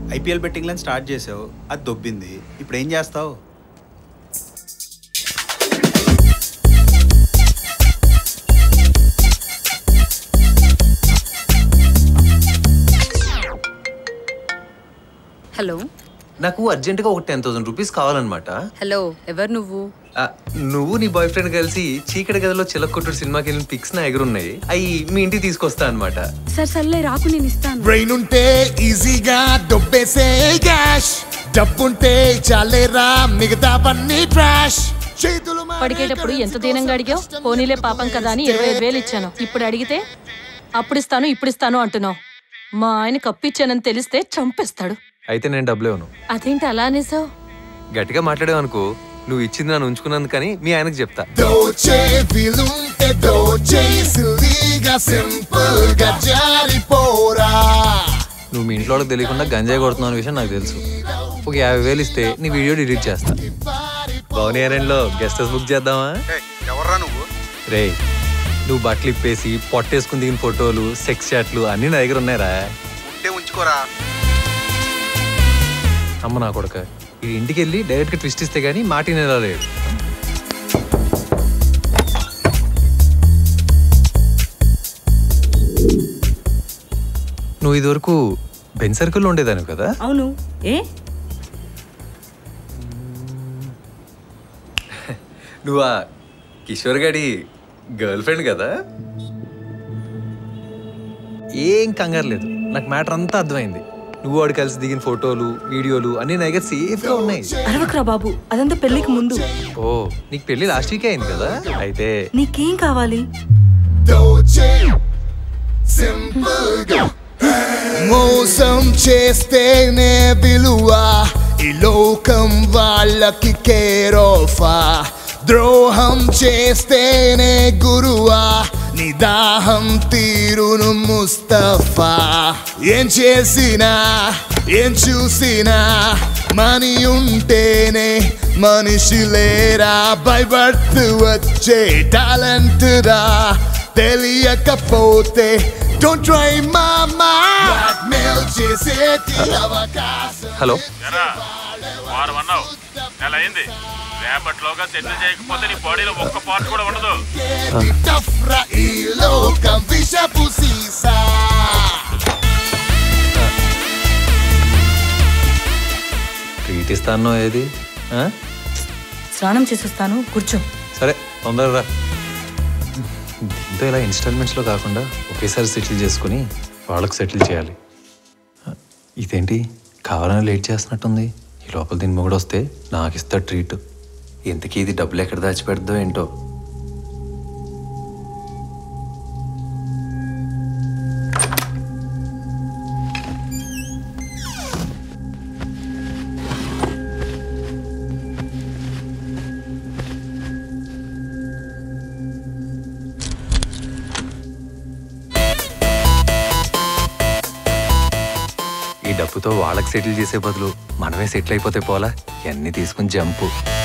IPL బెట్టింగ్లను start చేసావు అది దొబ్బింది ఇప్పుడు ఏం చేస్తావు హలో నాకు అర్జెంటుగా ఒక టెన్ థౌసండ్ రూపీస్ కావాలన్నమాట హలో ఎవరు నువ్వు ఆ, నువ్వు నీ బాయ్ ఫ్రెండ్ కలిసి చీకటి గదిలో చిలక్కొట్టుడు సినిమాకి వెళ్ళిన పిక్స్ నా ఎగురున్నాయి అవి మీ ఇంటికి తీసుకొస్తా అనమాట సరే సర్లే రాకు నేను ఇస్తాను బ్రెయిన్ ఉంటే ఈజీగా దొబ్బేసే క్యాష్ డబ్బుంటే చాలేరా మిగతావన్నీ ట్రాష్ చేతులు మారే పడికేటప్పుడు ఎంత దీనంగా అడిగావు పోనీలే పాపం కదా అని ఇరవై ఐదు వేలు ఇచ్చాను ఇప్పుడు అడిగితే అప్పుడు ఇస్తాను ఇప్పుడు ఇస్తాను అంటున్నావు మా ఆయన కప్పిచ్చానని తెలిస్తే చంపేస్తాడు అయితే నేను డబ్బులు ఇవ్వను అదేంటి అలా అనేసావు గట్టిగా మాట్లాడావు అనుకో నువ్వు ఇచ్చింది నన్ను ఉంచుకున్నందుకు కానీ మీ ఆయనకు చెప్తా దోచే వీలుంటే దోచే సిల్లీగా సింపుల్ గా జారిపోరా నువ్వు మీ ఇంట్లో వాళ్ళకి తెలియకుండా గంజాయి కొడుతున్నావు అనే విషయం నాకు తెలుసు ఒక యాభై వేలు ఇస్తే నీ వీడియో డిలీట్ చేస్తా భవని ఐరన్లో గెస్ట్ హౌస్ బుక్ చేద్దామా ఎవర్రా నువ్వు రే నువ్వు బట్టలు ఇప్పేసి పొట్టేసుకుని దిగిన ఫోటోలు సెక్స్ చాట్లు అన్నీ నా దగ్గర ఉన్నాయిరా ఉంటే ఉంచుకోరా అమ్మ నా కొడక ఈ ఇంటికి వెళ్ళి డైరెక్ట్గా ట్విస్ట్ ఇస్తే కానీ మాటినేలా లేడు నువ్వు ఇదివరకు బెన్ సర్కిల్లో ఉండేదాను కదా అవును ఏ నువ్వు ఆ కిషోర్ గడి గర్ల్ ఫ్రెండ్ కదా ఏం కంగారు లేదు నాకు మ్యాటర్ అంతా అర్థమైంది నువ్వు వాడు కలిసి దిగిన ఫోటోలు వీడియోలు అన్నీ నా దగ్గర సేఫ్గా ఉన్నాయి అరవకురా బాబు అదంతా పెళ్లికి ముందు ఓ నీకు పెళ్లి లాస్ట్ వీక్ అయింది కదా అయితే నీకేం కావాలి దోచే సింపుల్ గా మోసం చేస్తేనే విలువ ఈ లోకం వాళ్ళకి కేరోఫా ద్రోహం చేస్తేనే గురువా నిదాహం తీరును ముస్తఫా ఏం చేసినా ఏం చూసినా మని ఉంటేనే మనిషి లేరా బై బర్త్ వచ్చే టాలెంట్ రా తెలియకపోతే డోంట్ ట్రై మామా బ్లాక్మెయిల్ చేసేటి అవకాశం హలో ఎరా వారం అన్నావు నెల అయింది రేపట్లోగా సెటిల్ చేయకపోతే నీ బాడీలో ఒక్క పార్ట్ కూడా ఉండదు టఫ్ రా ఈ లోకం విషపు సీసా ట్రీట్ ఇస్తానో ఏది ఆ? స్నానం చేసేస్తాను కూర్చో సరే తొందరగా రా దీంతో ఇలా ఇన్స్టాల్మెంట్స్లో కాకుండా ఒకేసారి సెటిల్ చేసుకుని వాళ్ళకి సెటిల్ చేయాలి ఆ, ఇదేంటి కావాలని లేట్ చేస్తున్నట్టుంది ఈ లోపల దీని మొగుడు వస్తే నాకు ఇస్తా ట్రీట్ ఇంతకీ ఇది డబ్బులు ఎక్కడ దాచిపెడదో ఏంటో ఈ డబ్బుతో వాళ్ళకి సెటిల్ చేసే బదులు మనమే సెటిల్ అయిపోతే పోలా ఇవన్నీ తీసుకుని జంపు